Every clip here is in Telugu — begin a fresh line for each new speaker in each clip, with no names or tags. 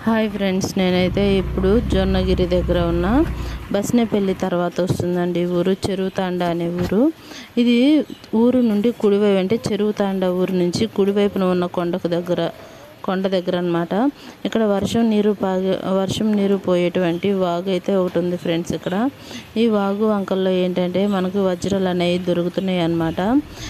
హాయ్ ఫ్రెండ్స్ నేనైతే ఇప్పుడు జొన్నగిరి దగ్గర ఉన్న బస్నేపల్లి తర్వాత వస్తుందండి ఈ ఊరు చెరువుతాండ అనే ఊరు ఇది ఊరు నుండి కుడివైపు అంటే చెరువుతాండ ఊరు నుంచి కుడివైపున ఉన్న కొండకు దగ్గర కొండ దగ్గర అన్నమాట ఇక్కడ వర్షం నీరు పాగే వర్షం నీరు పోయేటువంటి వాగు అయితే ఒకటి ఉంది ఫ్రెండ్స్ ఇక్కడ ఈ వాగు వంకల్లో ఏంటంటే మనకు వజ్రాలు అనేవి దొరుకుతున్నాయి అన్నమాట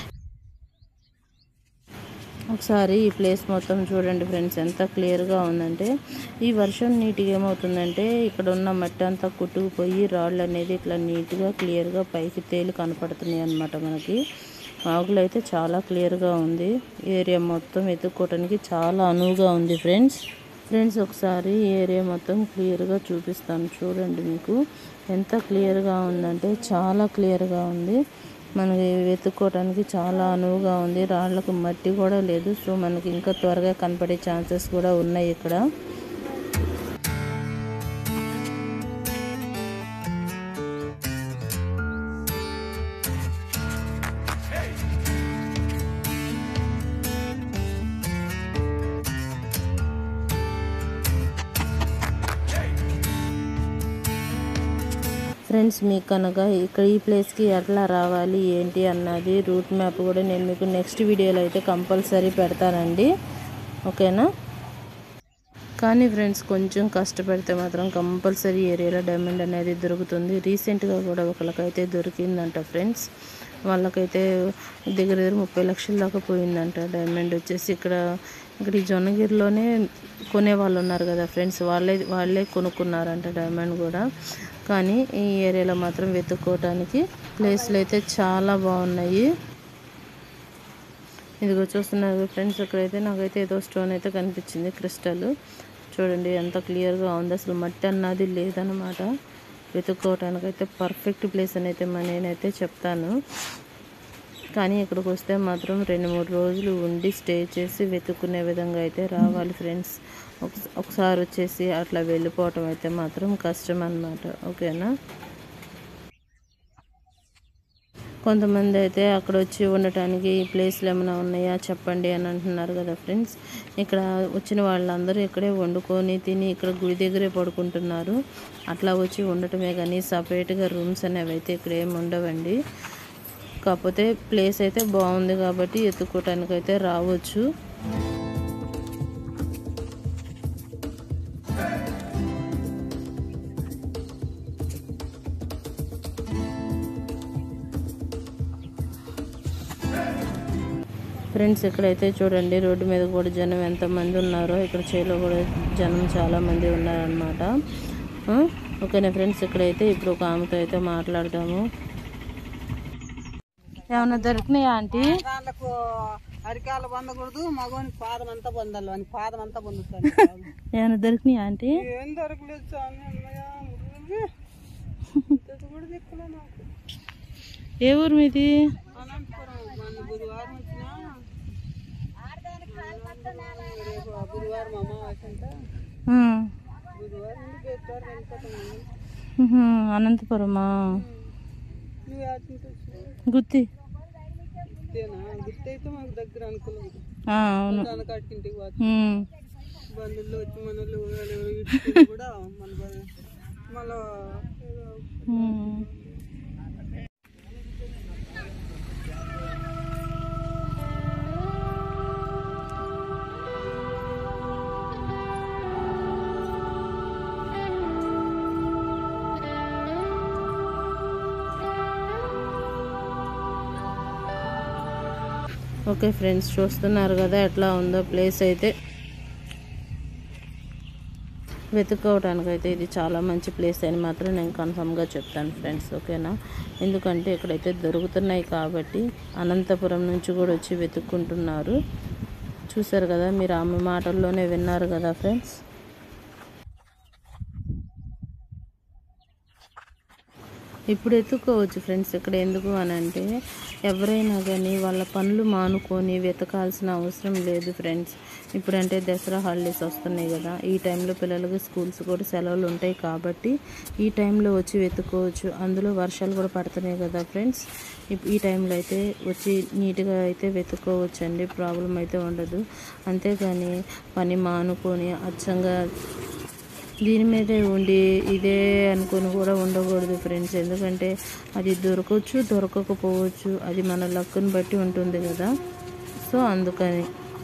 ఒకసారి ఈ ప్లేస్ మొత్తం చూడండి ఫ్రెండ్స్ ఎంత క్లియర్గా ఉందంటే ఈ వర్షం నీటిగా ఏమవుతుందంటే ఇక్కడ ఉన్న మట్టి అంతా కొట్టుకుపోయి రాళ్ళు అనేది ఇట్లా నీట్గా క్లియర్గా పైకి తేలి కనపడుతున్నాయి అన్నమాట మనకి ఆకులు అయితే చాలా క్లియర్గా ఉంది ఏరియా మొత్తం ఎత్తుక్కోవడానికి చాలా అనువుగా ఉంది ఫ్రెండ్స్ ఫ్రెండ్స్ ఒకసారి ఈ ఏరియా మొత్తం క్లియర్గా చూపిస్తాను చూడండి మీకు ఎంత క్లియర్గా ఉందంటే చాలా క్లియర్గా ఉంది మనకి వెతుక్కోవడానికి చాలా అనువుగా ఉంది రాళ్ళకు మట్టి కూడా లేదు సో మనకి ఇంకా త్వరగా కనపడే ఛాన్సెస్ కూడా ఉన్నాయి ఇక్కడ ఫ్రెండ్స్ మీకు కనుక ఇక్కడ ఈ ప్లేస్కి ఎట్లా రావాలి ఏంటి అన్నది రూట్ మ్యాప్ కూడా నేను మీకు నెక్స్ట్ వీడియోలో అయితే కంపల్సరీ పెడతానండి ఓకేనా కానీ ఫ్రెండ్స్ కొంచెం కష్టపడితే మాత్రం కంపల్సరీ ఏరియాలో డైమండ్ అనేది దొరుకుతుంది రీసెంట్గా కూడా ఒకరికైతే దొరికిందంట ఫ్రెండ్స్ వాళ్ళకైతే దగ్గర దగ్గర ముప్పై లక్షల దాకా పోయిందంట డైమండ్ వచ్చేసి ఇక్కడ ఇక్కడ ఈ జొన్నగిరిలోనే కొనే వాళ్ళు ఉన్నారు కదా ఫ్రెండ్స్ వాళ్ళే వాళ్ళే కొనుక్కున్నారంట డైమండ్ కూడా కానీ ఈ ఏరియాలో మాత్రం వెతుక్కోవటానికి ప్లేస్లు అయితే చాలా బాగున్నాయి ఇదిగో చూస్తున్నారు ఫ్రెండ్స్ ఇక్కడైతే నాకైతే ఏదో స్టోన్ అయితే కనిపించింది క్రిస్టల్ చూడండి ఎంత క్లియర్గా ఉంది అసలు మట్టి అన్నది లేదనమాట వెతుక్కోవటానికి అయితే పర్ఫెక్ట్ ప్లేస్ అని అయితే మ- నేనైతే చెప్తాను కానీ ఇక్కడికి వస్తే మాత్రం రెండు మూడు రోజులు ఉండి స్టే చేసి వెతుక్కునే విధంగా అయితే రావాలి ఫ్రెండ్స్ ఒకస- ఒకసారి వచ్చేసి అట్లా వెళ్ళిపోవటం అయితే మాత్రం కష్టం అన్నమాట ఓకేనా కొంతమంది అయితే అక్కడ వచ్చి ఉండటానికి ఈ ప్లేస్లు ఏమైనా ఉన్నాయా చెప్పండి అని అంటున్నారు కదా ఫ్రెండ్స్ ఇక్కడ వచ్చిన వాళ్ళందరూ ఇక్కడే వండుకొని తిని ఇక్కడ గుడి దగ్గరే పడుకుంటున్నారు అట్లా వచ్చి ఉండటమే కానీ సపరేట్గా రూమ్స్ అనేవి అయితే ఇక్కడ ఏమి ఉండవండి కాకపోతే ప్లేస్ అయితే బాగుంది కాబట్టి ఎత్తుకోవటానికి అయితే రావచ్చు ఫ్రెండ్స్ ఇక్కడైతే చూడండి రోడ్డు మీద కూడా జనం ఎంతమంది ఉన్నారో ఇక్కడ చేలో కూడా జనం చాలా మంది ఉన్నారనమాట ఓకేనా ఫ్రెండ్స్ ఇక్కడైతే ఇప్పుడు ఒక ఆమెతో అయితే మాట్లాడదాము ఏమన్నా దొరికినాయా ఆంటీ
వాళ్ళకు అరికాలు పొందకూడదు మగవానికి పాదం అంతా పొందాలి వానికి పాదం అంతా పొందుతాను
ఏమన్నా దొరికినాయా ఆంటీ
ఏం దొరకలేదు స్వామి అమ్మయ్య మురుగు. ఇంతది కూడా దిక్కులే నాకు
ఏ ఊరు మీది
అనంతపురం మన గురువారం వచ్చిన రేపు ఆ గురువారం అమావాస్య అంట
ఆ.
గురువారం నుండి బేతారు వెళ్ళిపోతాము
ఉహు, అనంతపురమా
నువ్వు యాచింటి వచ్చినావు
గుత్తి
గుర్తేనా గుర్తయితే మాకు దగ్గర అనుకున్నాం
ఆ, అవును
కనకాటింటికి పోతాం
ఉమ్.
బంధువులు వచ్చి మన వాళ్ళు ఎవరు ఎవరు ఇచ్చుకుంటే కూడా మన బ- మళ్ళా ఏదో
ఉమ్. ఓకే ఫ్రెండ్స్ చూస్తున్నారు కదా ఎట్లా ఉందో ప్లేస్ అయితే వెతుక్కోవడానికి అయితే ఇది చాలా మంచి ప్లేస్ అని మాత్రం నేను కన్ఫర్మ్గా చెప్తాను ఫ్రెండ్స్ ఓకేనా ఎందుకంటే ఇక్కడైతే దొరుకుతున్నాయి కాబట్టి అనంతపురం నుంచి కూడా వచ్చి వెతుక్కుంటున్నారు చూసారు కదా మీరు ఆమె మాటల్లోనే విన్నారు కదా ఫ్రెండ్స్ ఇప్పుడు ఎత్తుకోవచ్చు ఫ్రెండ్స్ ఇక్కడ ఎందుకు అని అంటే ఎవరైనా కానీ వాళ్ళ పనులు మానుకొని వెతకాల్సిన అవసరం లేదు ఫ్రెండ్స్ ఇప్పుడంటే దసరా హాలిడేస్ వస్తున్నాయి కదా ఈ టైంలో పిల్లలకి స్కూల్స్ కూడా సెలవులు ఉంటాయి కాబట్టి ఈ టైంలో వచ్చి వెతుక్కోవచ్చు అందులో వర్షాలు కూడా పడుతున్నాయి కదా ఫ్రెండ్స్ ఇప్- ఈ టైంలో అయితే వచ్చి నీట్గా అయితే వెతుక్కోవచ్చు అండి ప్రాబ్లం అయితే ఉండదు అంతేగాని పని మానుకొని అచ్చంగా దీని మీదే ఉండి ఇదే అనుకొని కూడా ఉండకూడదు ఫ్రెండ్స్ ఎందుకంటే అది దొరకవచ్చు దొరకకపోవచ్చు అది మన లక్కుని బట్టి ఉంటుంది కదా సో అందుకని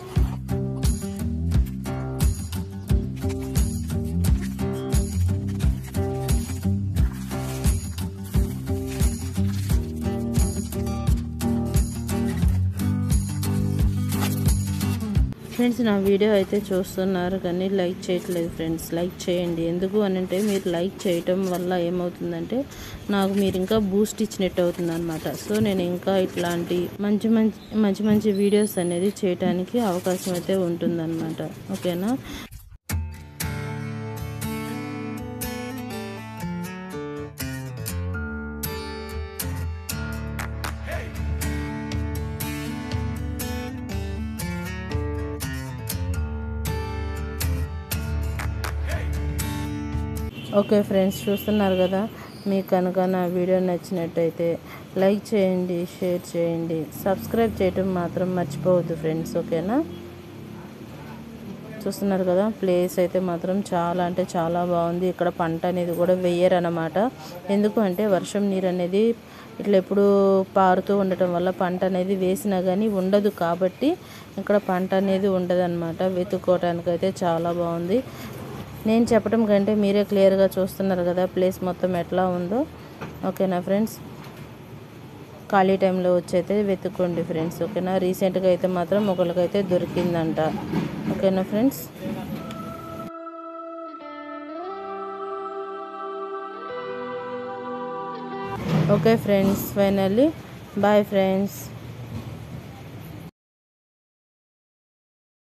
ఫ్రెండ్స్ నా వీడియో అయితే చూస్తున్నారు కానీ లైక్ చేయట్లేదు ఫ్రెండ్స్ లైక్ చేయండి ఎందుకు అని అంటే మీరు లైక్ చేయటం వల్ల ఏమవుతుందంటే నాకు మీరు ఇంకా బూస్ట్ ఇచ్చినట్టు అవుతుంది అనమాట సో నేను ఇంకా ఇట్లాంటి మంచి మంచి మంచి మంచి వీడియోస్ అనేది చేయడానికి అవకాశం అయితే ఉంటుందన్నమాట ఓకేనా ఓకే ఫ్రెండ్స్ చూస్తున్నారు కదా మీకు కనుక నా వీడియో నచ్చినట్టయితే లైక్ చేయండి షేర్ చేయండి సబ్స్క్రైబ్ చేయటం మాత్రం మర్చిపోవద్దు ఫ్రెండ్స్ ఓకేనా చూస్తున్నారు కదా ప్లేస్ అయితే మాత్రం చాలా అంటే చాలా బాగుంది ఇక్కడ పంట అనేది కూడా వెయ్యరు అనమాట ఎందుకు అంటే వర్షం నీరు అనేది ఇట్లా ఎప్పుడు పారుతూ ఉండటం వల్ల పంట అనేది వేసినా కానీ ఉండదు కాబట్టి ఇక్కడ పంట అనేది ఉండదు అనమాట వెతుక్కోవటానికి అయితే చాలా బాగుంది నేను చెప్పడం కంటే మీరే క్లియర్గా చూస్తున్నారు కదా ప్లేస్ మొత్తం ఎట్లా ఉందో ఓకేనా ఫ్రెండ్స్ ఖాళీ టైంలో వచ్చి అయితే వెతుక్కోండి ఫ్రెండ్స్ ఓకేనా రీసెంట్గా అయితే మాత్రం ఒకరికైతే దొరికిందంట ఓకేనా friends okay friends finally bye friends